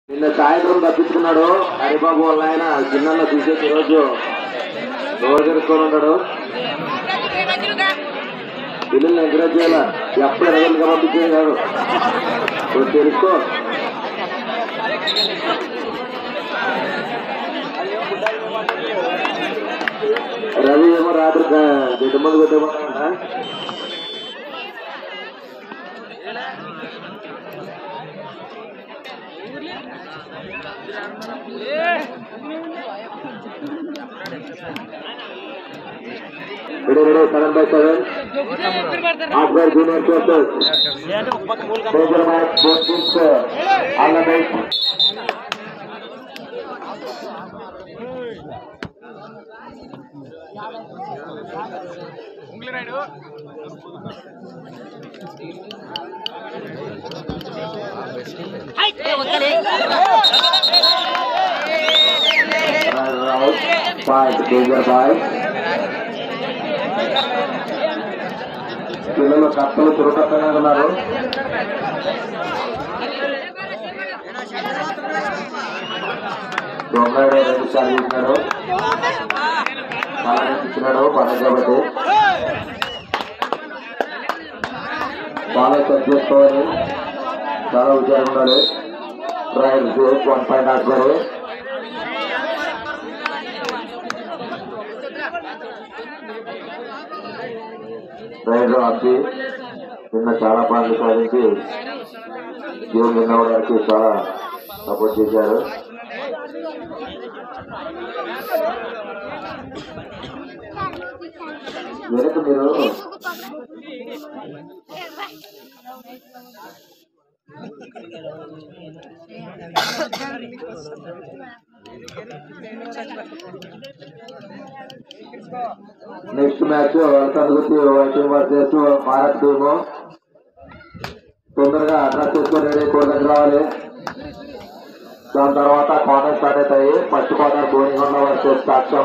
నిన్న సాయంత్రం తప్పించుకున్నాడు హరిబాబు వాళ్ళ ఆయన చిన్న తీసేసి రోజు రోజు ఎరుక్కొని ఉన్నాడు పిల్లల్ని ఎంకరేజ్ చేయాలా ఎప్పుడు ఎరగలుగా పంపించేది కాదు ఇప్పుడు తెలుసుకో రవి ఏమో రాత్రి దిడ్డ మంది కొట్టేమన్నా ready ready seven by seven ఆఫ్ఘర్ junior coaches major match both teams all the best Round five, danger by. పిల్లలు కప్పలు చురుకట్టనే ఉన్నారు దొంగడు రెండు సార్లు ఇచ్చినాడు చాలా ఇచ్చినాడు పదవి కాబట్టి చాలా సెట్ చేసుకోవాలి చాలా విచారం ఉండాలి ట్రయల్స్ వన్ పాయింట్ ఆడుతారు ట్రైన్ ఆపి నిన్న చాలా పాయింట్లు సాధించి గేమ్ విన్ అవ్వడానికి చాలా సపోర్ట్ చేశారు వెనక మీరు నెక్స్ట్ మ్యాచ్ కనుగొట్టి టీం వర్సెస్ భారత్ టీము తొందరగా అడ్రస్ చేసుకొని రెడీ కోర్టు దగ్గర రావాలి దాని తర్వాత క్వార్టర్ స్టార్ట్ అవుతాయి ఫస్ట్ క్వార్టర్ బోనిగొండ వర్సెస్ సాక్ష్యం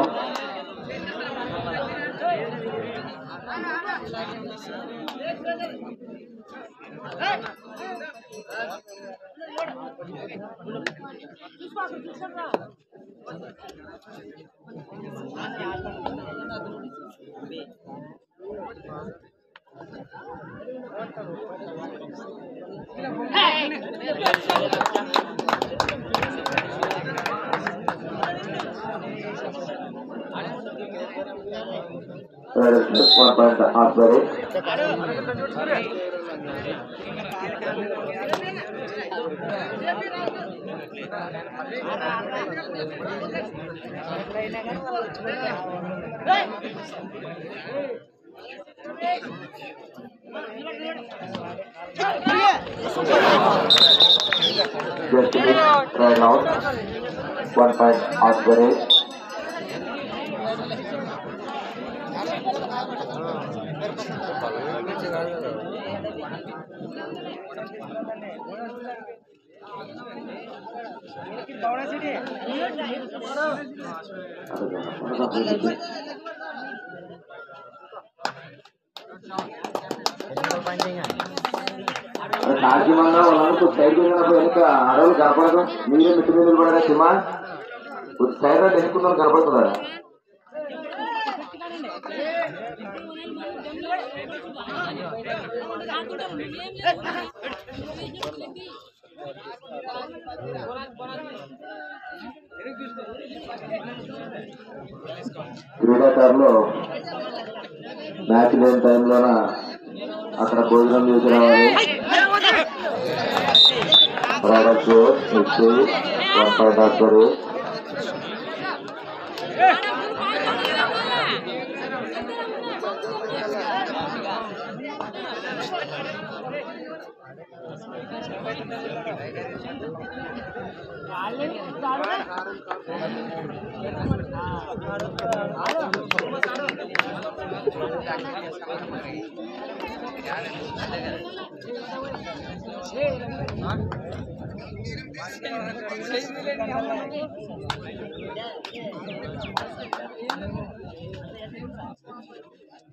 వన్ పాయింట్ ఆస్బరీ Just try out. One point Asbury. నాట్యమంగా వాళ్ళకు సైడ్ వెళ్ళినప్పుడు వెనుక అడవులు కనపడదు మీరే మిట్టు మీద నిలబడరా సిమా సైడ్ అంటే ఎన్నుకున్నాను కనపడుతున్నారా క్రీడాకారులు మ్యాచ్ లేని టైంలోన అక్కడ భోజనం చేసి రావాలి products mixie one point offer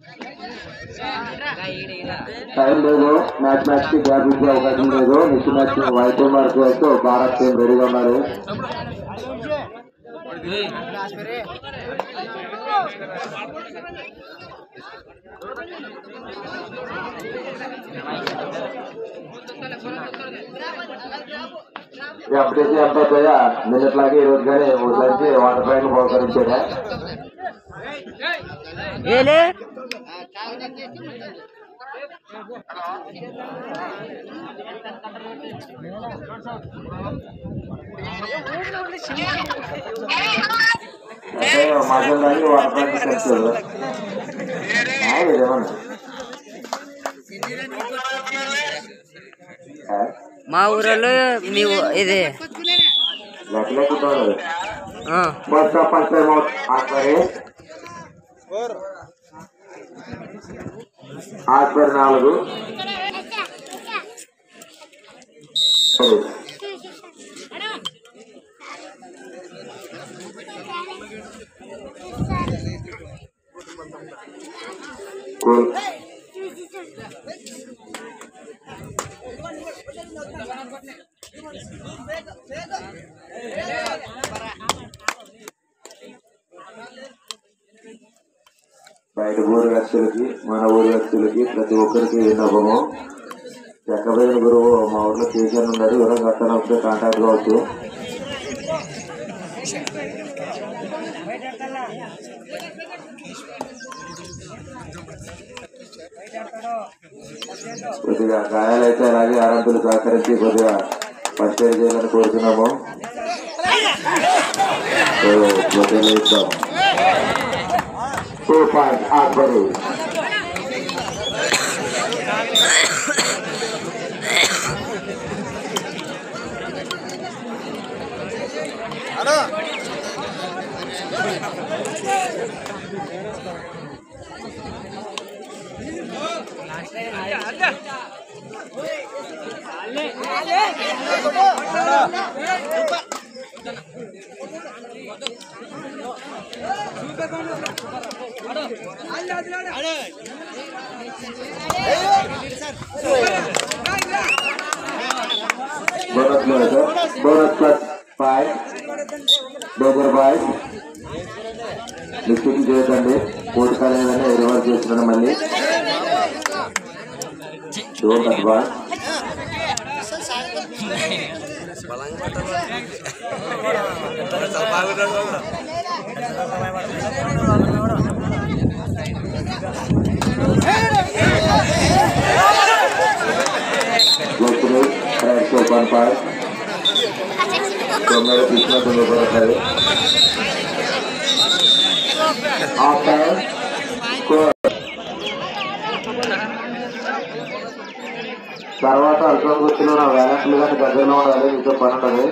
time లేదు మ్యాచ్ మ్యాచ్ కి గ్యాప్ ఇచ్చే అవకాశం లేదు నెక్స్ట్ మ్యాచ్ వైట్ మార్క్ వేస్తూ భారత్ టీం రెడీగా ఉన్నారు ఈ అప్డేట్ ఎంత అవుతాయా నిన్నట్లాగే ఈ రోజు కానీ వదిలేసి వాటర్ పైన బహుకరించాడా ఏలే అంటే మధ్యలో కానీ వాటర్ పైన తెచ్చాడు ఏమన్నా మా ఊరిలో మీ ఊ- ఇది లెక్కలేకుంటాడు ఆ, first of first time out ఆస్పరి ఆస్పరి నాలుగు కూల్ బయట ఊరు వ్యక్తులకి మన ఊరు వ్యక్తులకి ప్రతి ఒక్కరికి విన్నపము చెక్కబోయిన గురువు మా ఊర్లో కేసీఆర్ ఉన్నారు ఎవరైనా కట్టాలని వస్తే కాంటాక్ట్ కావచ్చు కొద్దిగా గాయాలైతే అలాగే ఆరోగ్యులు సహకరించి కొద్దిగా ఫస్ట్ ఎయిడ్ చేయాలని కోరుతున్నాము సో, కొద్దిగా ఇద్దాం టూ పాయింట్ ఆస్పరి bonus plus bonus plus five డోబర్ బాయ్ మిస్టేక్ చేయకండి కోర్టు కాలేదని రివర్స్ చేస్తున్నాను మళ్ళీ డోంట్ అడ్వాన్స్ వస్తుంది రైట్ ఫోర్ వన్ ఫైవ్ తొమ్మిది తీసుకున్న తొమ్మిది పడతాయి హాఫ్ టైం స్కోర్ తర్వాత అల్పం గుర్తులో నా వ్యాలెంట్లు కానీ దగ్గరలో ఉండాలి మీతో పని ఉంటుంది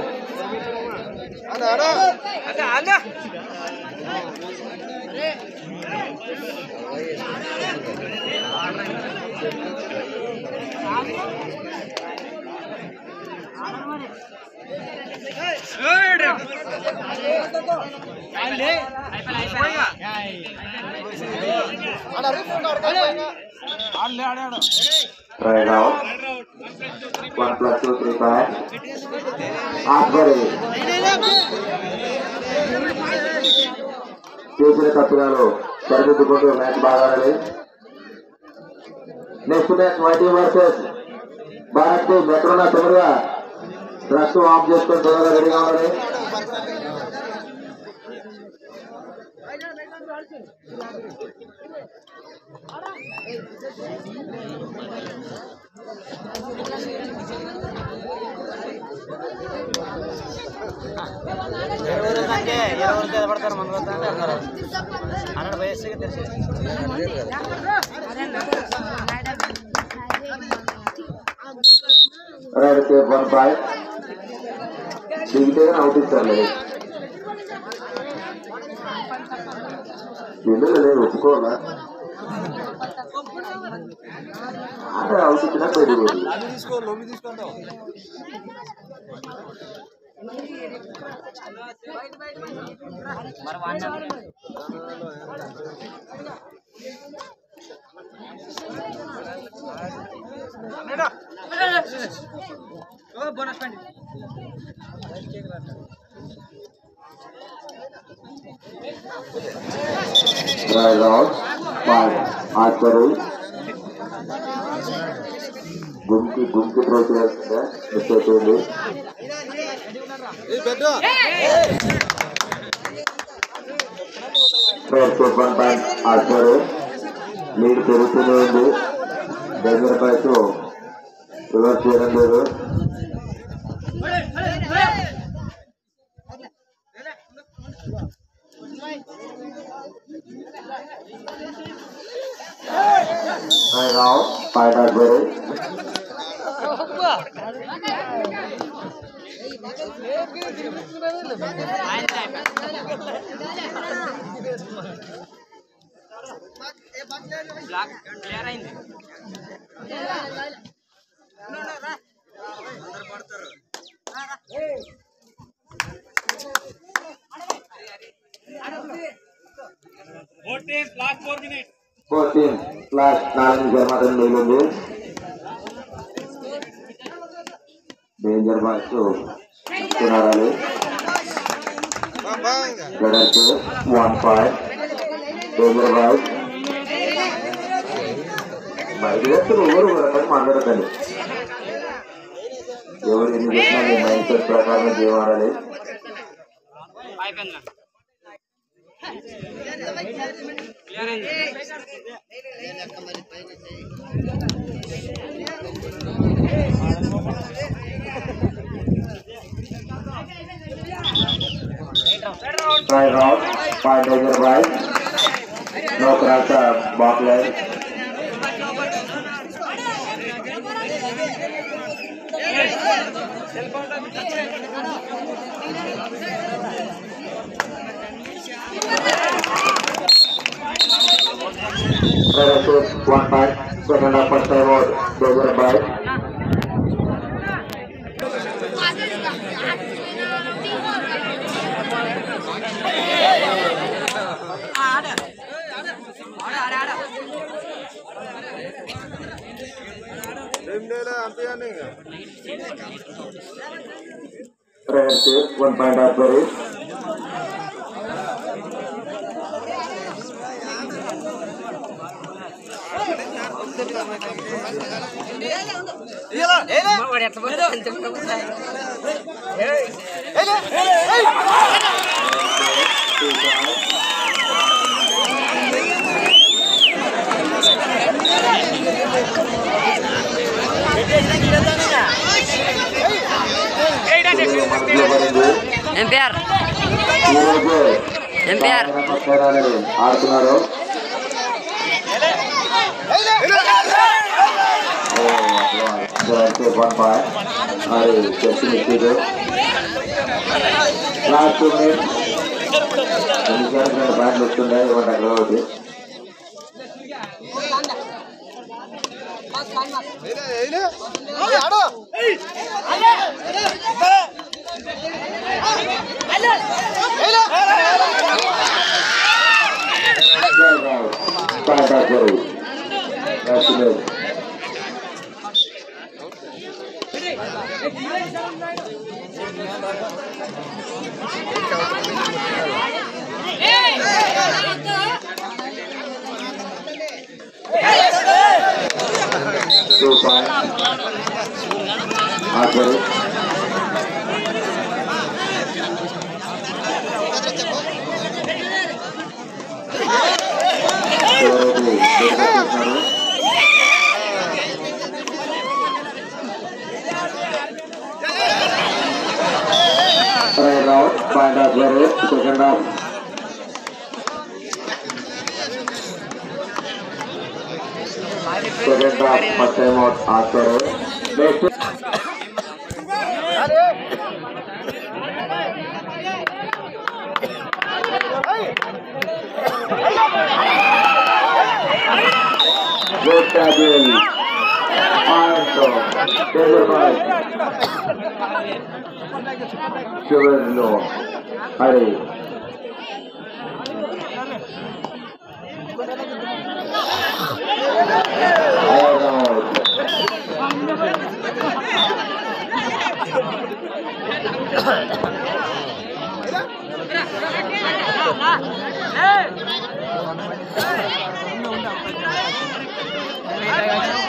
Right now, one plus two, three, five. Aspari చేసిన తప్పులను సరిదిద్దుకుంటూ మ్యాచ్ బాగా ఆడాలి నెక్స్ట్ మ్యాచ్ వైటీ వర్సెస్ భారత్ టీం ఎక్కడున్నా తొందరగా డ్రస్ ఆఫ్ చేసుకొని తొందరగా రెడీగా ఉండాలి అంటే ఇరవై రూపాయలు పడతారు మనకు వద్దా అంటే అన్నారు హండ్రెడ్ వయస్సుకి తెలిసి రైట్ టేప్ వన్ ఫైవ్ దిగితే అవుట్ ఇస్తారు వీళ్ళు నేను ఒప్పుకోవాలా అదే అవుట్ ఇచ్చినా బయటకు పోతుంది. Right out. Five. ఆచారు గుంకి గుంకి త్రో చేయాల్సిందే మిస్ అయిపోయింది రైట్ వన్ పాయింట్ ఆచారు లీడ్ పెరుగుతూనే ఉంది డేంజర్ పైస్ రివర్స్ చేయడం లేదు Right out. Five ఆచారు క్లియర్ అయింది ఫోర్టీన్ ప్లస్ నాలుగు నిమిషాలు మాత్రం మిగిలింది డేంజర్ బాక్స్ తినాలి వెడల్పు వన్ ఫైవ్ డేంజర్ బాక్స్ బయట వ్యక్తులు ఎవరు ఎవరు మాట్లాడకండి ఎవరు ఎన్ని చెప్పినా మీ మైండ్ సెట్ ప్రకారం చేయమాడాలి అయిపోయింది క్లియర్ అయింది Try round, five danger right. No cross uh, back line. Try to one point, second up first time out, danger right. Try to one point up very. వాడు ఎట్లా పోతే కొంచెం ఒకసారి. ఎంపీఆర్ ఈరోజు MPR పక్కడాలని ఆడుతున్నారు వన్ పాయింట్ మరి చెప్తు mistake last two minutes నిమిషానికి రెండు పాయింట్లు వస్తున్నాయి ఇవ్వండి అక్కడ ఒకటి పాయింట్ ఆచారు లాస్ట్ మినిట్ టూ పాయింట్ ఆచారు ఎవరైతే చేస్తున్నారు రైట్ రౌండ్ పాయింట్ ఆఫ్ గారు second half second half first time out ఆచారు next Good tackle. Alto. Taylor Mike. Chiverno. Hari. ఏ